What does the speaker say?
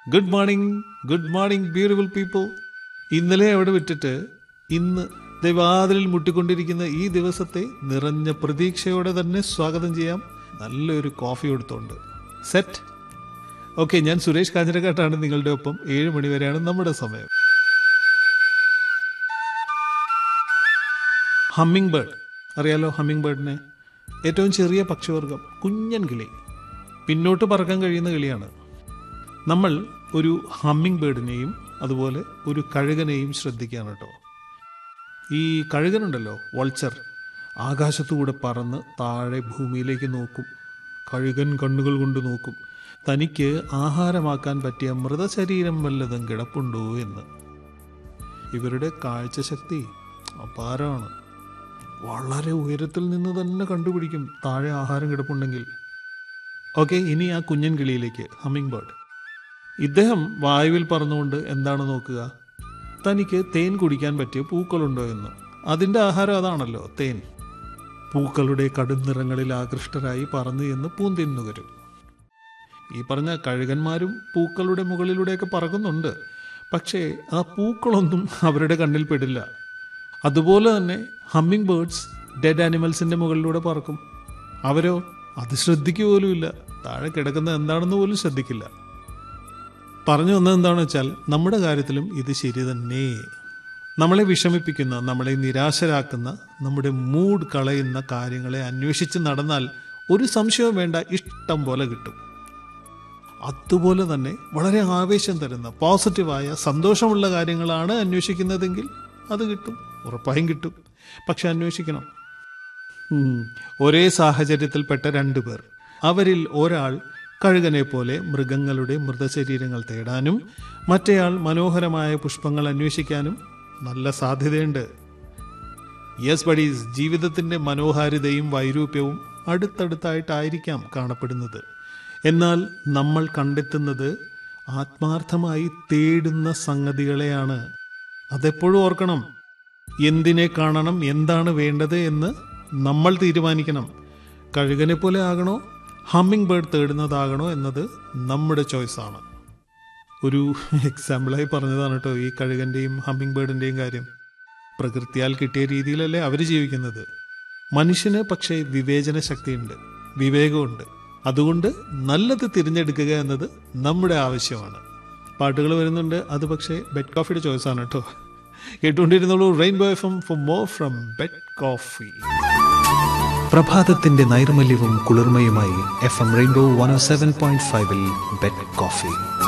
Good morning good morning beautiful people ഇന്നലെ അവിടെ വിട്ടിട്ട് ഇന്ന് ദൈവാതിലിൽ മുട്ടിക്കൊണ്ടിരിക്കുന്ന ഈ ദിവസത്തെ നിറഞ്ഞ പ്രതീക്ഷയോടെ തന്നെ സ്വാഗതം ചെയ്യാം നല്ലൊരു കോഫി കൊടുത്തോണ്ട് സെറ്റ് ഓക്കെ ഞാൻ സുരേഷ് കാഞ്ഞിരക്കാട്ടാണ് നിങ്ങളുടെ ഒപ്പം ഏഴ് മണി വരെയാണ് നമ്മുടെ സമയം ഹമ്മിങ് ബേർഡ് അറിയാലോ ഹമ്മിങ് ബേർഡിനെ ഏറ്റവും ചെറിയ പക്ഷിവർഗം കുഞ്ഞൻ കിളി പിന്നോട്ട് പറക്കാൻ കഴിയുന്ന കിളിയാണ് നമ്മൾ ഒരു ഹമ്മിങ് ബേർഡിനെയും അതുപോലെ ഒരു കഴുകനെയും ശ്രദ്ധിക്കുകയാണ് കേട്ടോ ഈ കഴുകനുണ്ടല്ലോ വൾച്ചർ ആകാശത്തുകൂടെ പറന്ന് താഴെ ഭൂമിയിലേക്ക് നോക്കും കഴുകൻ കണ്ണുകൾ കൊണ്ട് നോക്കും തനിക്ക് ആഹാരമാക്കാൻ പറ്റിയ മൃതശരീരം വല്ലതും കിടപ്പുണ്ടോ എന്ന് ഇവരുടെ കാഴ്ചശക്തി അപാരമാണ് വളരെ ഉയരത്തിൽ നിന്ന് തന്നെ കണ്ടുപിടിക്കും താഴെ ആഹാരം കിടപ്പുണ്ടെങ്കിൽ ഓക്കെ ഇനി ആ കുഞ്ഞൻ കിളിയിലേക്ക് ഹമ്മിങ് ബേർഡ് ഇദ്ദേഹം വായുവിൽ പറന്നുകൊണ്ട് എന്താണ് നോക്കുക തനിക്ക് തേൻ കുടിക്കാൻ പറ്റിയ പൂക്കളുണ്ടോ എന്ന് അതിൻ്റെ ആഹാരം അതാണല്ലോ തേൻ പൂക്കളുടെ കടും നിറങ്ങളിൽ ആകൃഷ്ടരായി പറന്നു എന്ന് പൂന്തിന്നുകരും ഈ പറഞ്ഞ കഴുകന്മാരും പൂക്കളുടെ മുകളിലൂടെയൊക്കെ പറക്കുന്നുണ്ട് പക്ഷേ ആ പൂക്കളൊന്നും അവരുടെ കണ്ണിൽ പെടില്ല അതുപോലെ തന്നെ ഹമ്മിങ് ബേർഡ്സ് ഡെഡ് ആനിമൽസിന്റെ മുകളിലൂടെ പറക്കും അവരോ അത് ശ്രദ്ധിക്കുക പോലുമില്ല താഴെ കിടക്കുന്ന എന്താണെന്ന് പോലും ശ്രദ്ധിക്കില്ല പറഞ്ഞു വന്നത് എന്താണെന്ന് വെച്ചാൽ നമ്മുടെ കാര്യത്തിലും ഇത് ശരി തന്നെ നമ്മളെ വിഷമിപ്പിക്കുന്ന നമ്മളെ നിരാശരാക്കുന്ന നമ്മുടെ മൂഡ് കളയുന്ന കാര്യങ്ങളെ അന്വേഷിച്ച് നടന്നാൽ ഒരു സംശയവും വേണ്ട ഇഷ്ടം പോലെ കിട്ടും അതുപോലെ തന്നെ വളരെ ആവേശം തരുന്ന പോസിറ്റീവായ സന്തോഷമുള്ള കാര്യങ്ങളാണ് അന്വേഷിക്കുന്നതെങ്കിൽ അത് കിട്ടും ഉറപ്പായും കിട്ടും പക്ഷെ അന്വേഷിക്കണം ഉം. ഒരേ സാഹചര്യത്തിൽപ്പെട്ട രണ്ടു പേർ അവരിൽ ഒരാൾ കഴുകനെ പോലെ മൃഗങ്ങളുടെ മൃതശരീരങ്ങൾ തേടാനും മറ്റേയാൾ മനോഹരമായ പുഷ്പങ്ങൾ അന്വേഷിക്കാനും നല്ല സാധ്യതയുണ്ട് യെസ് ബഡീസ് ജീവിതത്തിന്റെ മനോഹാരിതയും വൈരൂപ്യവും അടുത്തടുത്തായിട്ടായിരിക്കാം കാണപ്പെടുന്നത് എന്നാൽ നമ്മൾ കണ്ടെത്തുന്നത് ആത്മാർത്ഥമായി തേടുന്ന സംഗതികളെയാണ് അതെപ്പോഴും ഓർക്കണം എന്തിനെ കാണണം എന്താണ് വേണ്ടത് എന്ന് നമ്മൾ തീരുമാനിക്കണം കഴുകനെ പോലെ ആകണോ ഹമ്മിങ് ബേർഡ് തേടുന്നതാകണോ എന്നത് നമ്മുടെ ചോയ്സാണ് ഒരു എക്സാമ്പിളായി പറഞ്ഞതാണ് കേട്ടോ ഈ കഴുകന്റെയും ഹമ്മിങ് ബേർഡിന്റെയും കാര്യം പ്രകൃതിയാൽ കിട്ടിയ രീതിയിലല്ലേ അവർ ജീവിക്കുന്നത് മനുഷ്യന് പക്ഷേ വിവേചന ശക്തിയുണ്ട് വിവേകമുണ്ട് അതുകൊണ്ട് നല്ലത് തിരഞ്ഞെടുക്കുക എന്നത് നമ്മുടെ ആവശ്യമാണ് പാട്ടുകൾ വരുന്നുണ്ട് അത് പക്ഷേ ബെഡ് കോഫിയുടെ ചോയ്സാണ് കേട്ടോ കേട്ടുകൊണ്ടിരുന്നുള്ളൂ rainbow F M for more from bed coffee പ്രഭാതത്തിന്റെ നൈർമല്യവും കുളിർമയുമായി F M rainbow one seven point ഫൈവിൽ ബെഡ് കോഫി